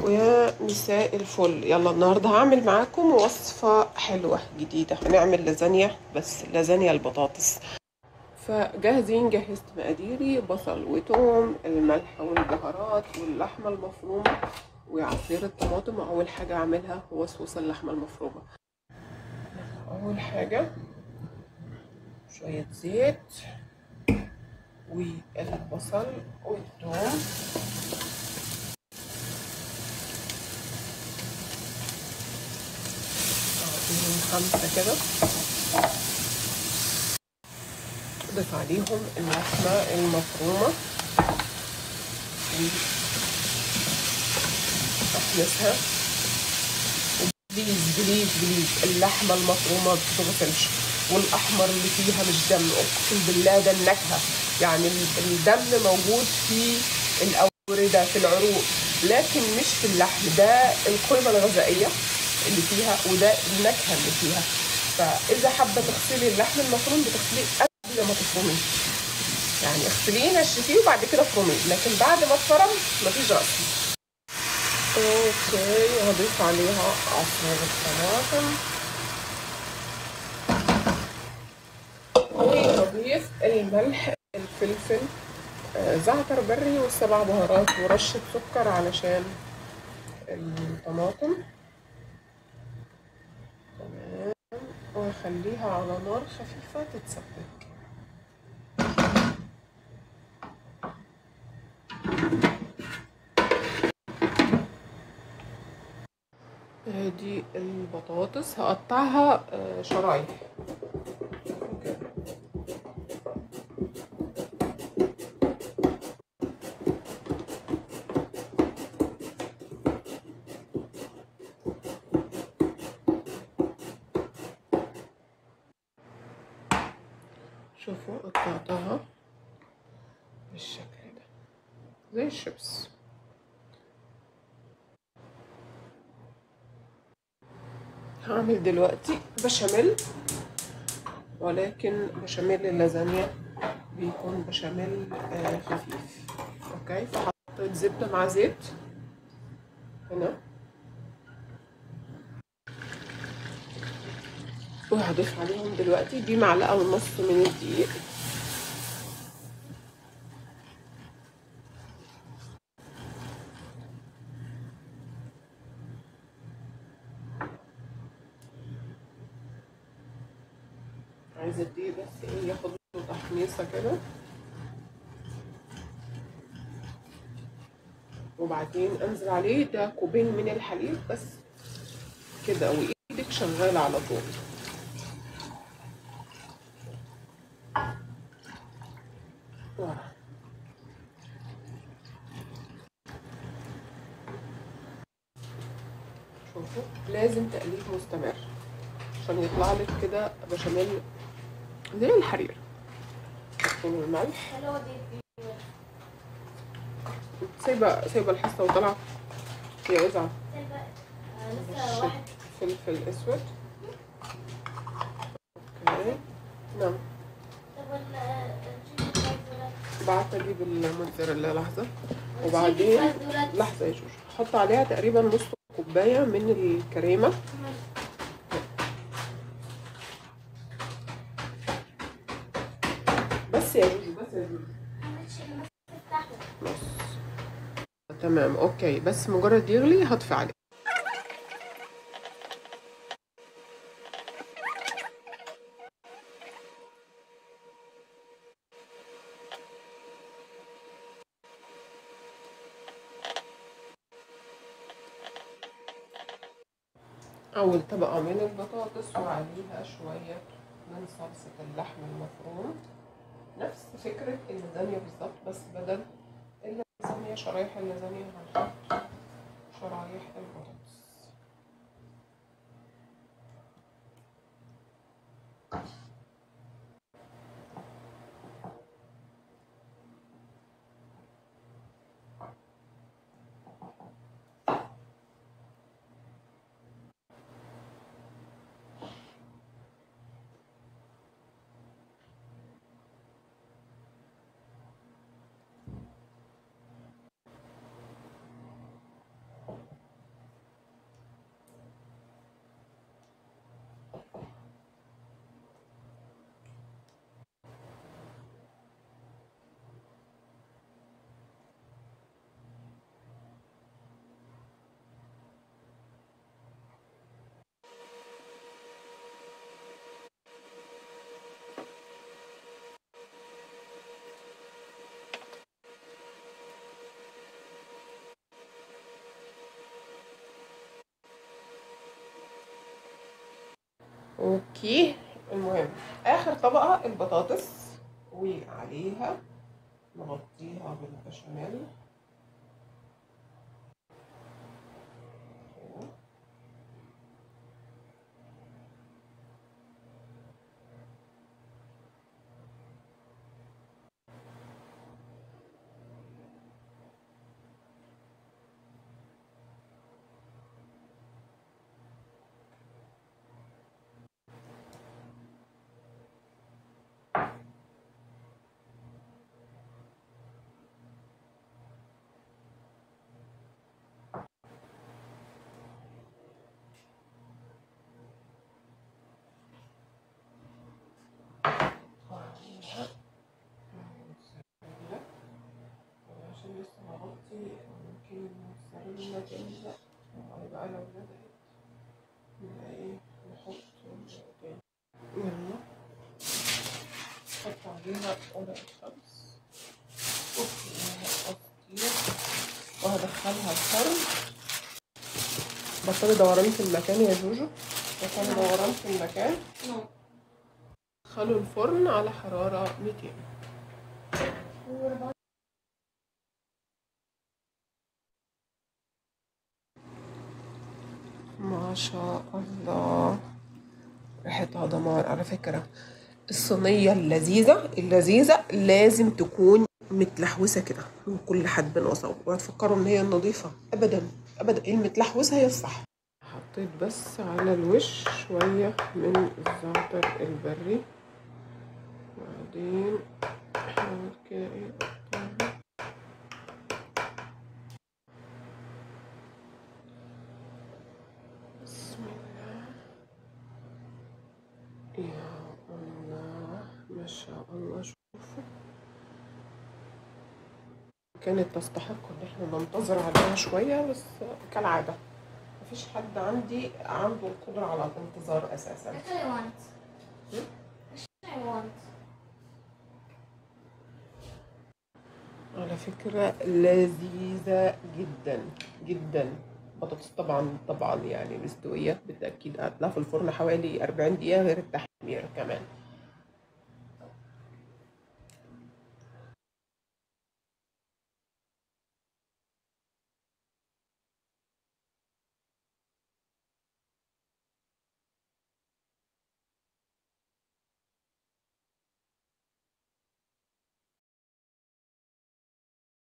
ويا مساء الفل يلا النهارده هعمل معاكم وصفة حلوة جديدة هنعمل لازانيا بس لازانيا البطاطس فجاهزين جهزت مقاديري بصل وتوم الملح والبهارات واللحمة المفرومة وعصير الطماطم أول حاجة أعملها هو صوص اللحمة المفرومة أول حاجة شوية زيت والبصل والثوم أعطيهم خمسة كده أضيف عليهم اللحمة المفرومة أحمسها بليز بليز بليز اللحمة المفرومة بتغسلش والأحمر اللي فيها مش دم أقسم بالله ده النكهة يعني الدم موجود في الأوردة في العروق لكن مش في اللحم ده القيمة الغذائية اللي فيها وده النكهة اللي فيها فإذا حابة تغسلي اللحم المفروم بتغسليه قبل ما تفرميه يعني اغسليه نشفيه وبعد كده افرميه لكن بعد ما اتفرم مفيش غسل اوكي هضيف عليها عصير الطماطم وهضيف الملح الفلفل آه، زعتر بري والسبع بهارات ورشة سكر علشان الطماطم تمام واخليها على نار خفيفة تتسبك دي البطاطس هقطعها آه، شرايح شوفوا قطعتها بالشكل ده زي الشيبس هعمل دلوقتي بشاميل ولكن بشاميل اللازانيا بيكون بشاميل آه، خفيف اوكي فحطيت زبدة مع زيت هنا وهضيف عليهم دلوقتي دي معلقة ونص من الدقيق عايزة الدقيق بس ايه ياخد له تحميصة كده وبعدين انزل عليه ده كوبين من الحليب بس كده وايدك شغالة على طول ورا. شوفوا لازم تقليب مستمر عشان يطلع لك كده بشاميل زي الحرير حطوا الملح سايبه سايبه الحصه وطلع يا وزعه لسه واحد فلفل اسود اوكي نعم طب ولا الشيف دولت بعت اجيب الموتزاريلا لحظه وبعدين دولت لحظه يا جوجو حط عليها تقريبا نص كوبايه من الكريمه بس يا جوجو بس يا جوجو نص تمام اوكي بس مجرد يغلي هطفي عليه أول طبقة من البطاطس وعليها شوية من صلصة اللحم المفروم نفس فكرة اللازانيا بالظبط بس بدل اللازانيا شرايح اللازانيا هنحط شرايح البطاطس اوكي المهم اخر طبقة البطاطس وعليها نغطيها بالبشاميل كده. وعليها موتزاريلا عشان لسه هغطي ممكن الموتزاريلا تلزق وهيبقى لو لزقت يبقى ايه نحط تاني يلا نحط عليها ورق الخبز وفيها قصدير وهدخلها الفرن بطلي دوراني في المكان يا جوجو بطلي دوران في المكان نو دخلوا الفرن على حرارة 200 ما شاء الله ريحتها دمار على فكرة الصينية اللذيذة اللذيذة لازم تكون متلحوسة كده من كل حد وصوب وهتفكروا ان هي النظيفة ابدا ابدا المتلحوسة هي الصح حطيت بس على الوش شوية من الزعتر البري وبعدين احاول كده ايه اقطعها بسم الله يا الله ما شاء الله شوفوا كانت تستحق ان احنا ننتظر عليها شوية بس كالعادة مفيش حد عندي عنده القدرة على الانتظار اساسا Actually, I want. Hmm? Actually, I want. على فكرة لذيذة جدا جدا بطاطس طبعا طبعا يعني مستوية بالتأكيد قعدت لها في الفرن حوالي 40 دقيقة غير التحمير كمان